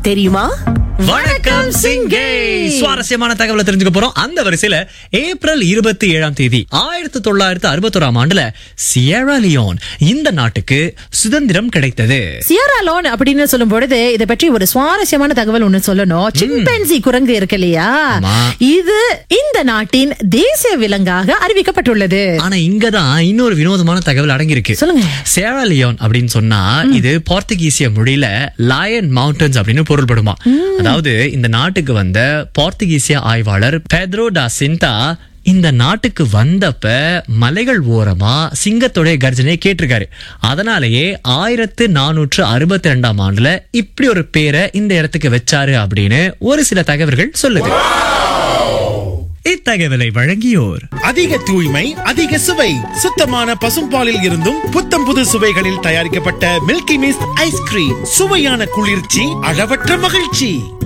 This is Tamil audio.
தெரியுமா வணக்கம் சிங்கே சுவாரஸ்யமான தகவலை தெரிஞ்சுக்க போறோம் அந்த வரிசையில ஏப்ரல் இருபத்தி ஏழாம் தேதி ஆயிரத்தி தொள்ளாயிரத்தி அறுபத்தோராம் ஆண்டுல சியரா லியோன் இந்த நாட்டுக்கு சுதந்திரம் கிடைத்தது சியரா லோன் அப்படின்னு சொல்லும் பொழுது இதை பற்றி ஒரு சுவாரஸ்யமான தகவல் ஒண்ணு சொல்லணும் சிம்பன்சி குரங்கு இருக்கு இல்லையா ஆமா. இது இந்த நாட்டின் தேசிய விலங்காக அறிவிக்கப்பட்டுள்ளது ஆனா இங்கதான் இன்னொரு வினோதமான தகவல் அடங்கியிருக்கு சொல்லுங்க. சேரா லியோன் அப்படின்னு சொன்னா இது போர்த்துகீசிய மொழியில லயன் மவுண்டன்ஸ் அப்படின்னு பொருள்படுமா அதாவது இந்த நாட்டுக்கு வந்த போர்த்துகீசிய ஆய்வாளர் பெட்ரோ டா சிண்டா இந்த நாட்டுக்கு வந்தப்ப மலைகள் ஓரமா சிங்கத்தோடைய கர்ஜனையை கேட்டிருக்காரு அதனாலேயே ஆயிரத்து நானூற்று அறுபத்தி ரெண்டாம் ஆண்டுல இப்படி ஒரு பேரை இந்த இடத்துக்கு வச்சாரு அப்படின்னு ஒரு சில தகவல்கள் சொல்லுது இத்தகவலை வழங்கியோர் அதிக தூய்மை அதிக சுவை சுத்தமான பசும்பாலில் இருந்தும் புத்தம் புது சுவைகளில் தயாரிக்கப்பட்ட மில்கி மிஸ்ட் ஐஸ்கிரீம் சுவையான குளிர்ச்சி அளவற்ற மகிழ்ச்சி